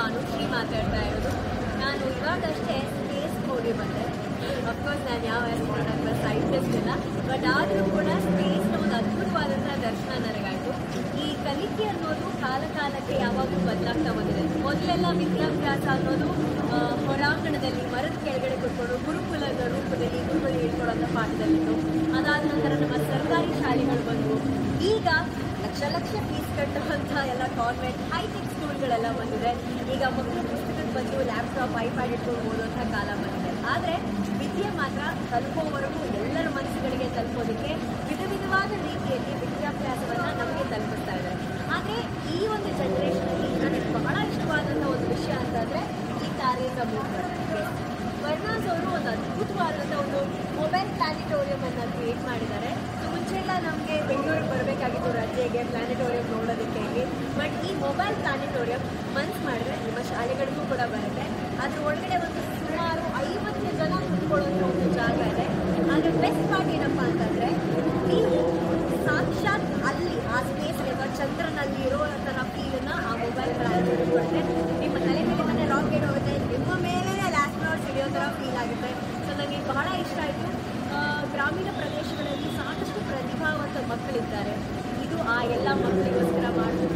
ಅನುಶ್ರೀ ಮಾತಾಡ್ತಾ ಇರೋದು ನಾನು ಇವಾಗಷ್ಟೇ ಸ್ಪೇಸ್ ಹೋಗಿ ಬಂದೆ ಅಫ್ಕೋರ್ಸ್ ನಾನು ಯಾವ ಆಸ್ಟ್ರೋನಾಟ್ ಸೈಂಟಿಸ್ಟ್ ಇಲ್ಲ ಬಟ್ ಆದರೂ ಕೂಡ ಸ್ಪೇಸ್ನ ಒಂದು ಅದ್ಭುತವಾದಂಥ ದರ್ಶನ ನನಗಾಯಿತು ಈ ಕಲಿಕೆ ಅನ್ನೋದು ಕಾಲ ಕಾಲಕ್ಕೆ ಯಾವಾಗಲೂ ಬದಲಾಗ್ತಾ ಬಂದಿದೆ ಮೊದಲೆಲ್ಲ ವಿದ್ಯಾಭ್ಯಾಸ ಅನ್ನೋದು ಆ, ಹೊರಾಂಗಣದಲ್ಲಿ ಮರದ ಕೆಳಗಡೆ ಕೂತ್ಕೊಂಡು ಗುರುಕುಲದ ರೂಪದಲ್ಲಿ ಗುರುಗಳು ಹೇಳ್ಕೊಡೋಂಥ ಪಾಠದಲ್ಲಿತ್ತು ಅದಾದ ನಂತರ ನಮ್ಮ ಸರ್ಕಾರಿ ಶಾಲೆಗಳು ಬಂದವು ಈಗ ಲಕ್ಷ ಲಕ್ಷ ಫೀಸ್ ಕಟ್ಟುವಂಥ ಎಲ್ಲ ಕಾನ್ವೆಂಟ್ ಹೈಟೆಕ್ ಸ್ಕೂಲ್ಗಳೆಲ್ಲ ಬಂದಿದೆ ಈಗ ಮಕ್ಕಳು ಪುಸ್ತಕಕ್ಕೆ ಬಂದು ಲ್ಯಾಪ್ಟಾಪ್ ಐಪ್ಯಾಡ್ ಇಟ್ಕೊಂಡು ಓದುವಂಥ ಕಾಲ ಬಂದಿದೆ ಆದರೆ ವಿದ್ಯೆ ಮಾತ್ರ ತಲುಪೋವರೆಗೂ ಎಲ್ಲರ ಮನಸ್ಸುಗಳಿಗೆ ತಲುಪೋದಕ್ಕೆ ವಿಧ ವಿಧವಾದ ರೀತಿಯಲ್ಲಿ ವಿದ್ಯಾಭ್ಯಾಸವನ್ನು ನಮಗೆ ತಲುಪಿಸ್ತಾ ಇದ್ದಾರೆ ಆದರೆ ಈ ಒಂದು ಜನ್ರೇಷನಲ್ಲಿ ನನಗೆ ಬಹಳ ಇಷ್ಟವಾದಂಥ ಒಂದು ವಿಷಯ ಅಂತಂದರೆ ಈ ತಾರೇಕ ವರ್ಣಾಸ್ ಅವರು ಒಂದು ಅದ್ಭುತವಾದಂಥ ಒಂದು ಮೊಬೈಲ್ ಪ್ಲಾನಿಟೋರಿಯಂ ಅನ್ನು ಕ್ರಿಯೇಟ್ ಮಾಡಿದ್ದಾರೆ ಸೊ ಮುಂಚೆ ಎಲ್ಲ ನಮಗೆ ಬೆಂಗಳೂರಿಗೆ ಬರಬೇಕಾಗಿತ್ತು ರಜೆಗೆ ಪ್ಲಾನಿಟೋರಿಯಂ ನೋಡೋದಕ್ಕೆ ಇಲ್ಲಿ ಬಟ್ ಈ ಮೊಬೈಲ್ ಪ್ಲಾನಿಟೋರಿಯಂ ಮನ್ಸ್ ಮಾಡಿದ್ರೆ ನಿಮ್ಮ ಶಾಲೆಗಳಿಗೂ ಕೂಡ ಬರುತ್ತೆ ಅದ್ರ ಒಳಗಡೆ ಒಂದು ಸುಮಾರು ಐವತ್ತು ಜನ ಕುತ್ಕೊಳ್ಳುವಂಥ ಒಂದು ಜಾಗ ಇದೆ ಆದರೆ ಬೆಸ್ಟ್ ಪಾರ್ಟ್ ಏನಪ್ಪ ಅಂತಂದರೆ ನೀವು ಸಾಕ್ಷಾತ್ ಅಲ್ಲಿ ಆ ಸ್ಪೇಸ್ ಅಥವಾ ಚಂದ್ರನಲ್ಲಿ ಇರೋ ಥರ ಫೀಲನ್ನು ಆ ಮೊಬೈಲ್ ಪ್ಲಾನಿಟೋರಿಯಂ ಕೊಡುತ್ತೆ ನಿಮ್ಮ ತಲೆ ಮೇಲೆ ಮನೆ ರಾಕೆಟ್ ಹೋಗುತ್ತೆ ನಿಮ್ಮ ಮೇಲೆ ಲ್ಯಾಸ್ಟ್ನೋಟ್ಸ್ ಹಿಡಿಯೋ ಥರ ಫೀಲ್ ಆಗುತ್ತೆ ಸೊ ನನಗೆ ಬಹಳ ಇಷ್ಟ ಆಯಿತು ಗ್ರಾಮೀಣ ಪ್ರದೇಶಗಳಲ್ಲಿ ಸಾಕಷ್ಟು ಪ್ರತಿಭಾವಂತ ಮಕ್ಕಳಿದ್ದಾರೆ ಇದು ಆ ಎಲ್ಲ ಮಕ್ಕಳಿಗೋಸ್ಕರ ಮಾಡುವಂಥ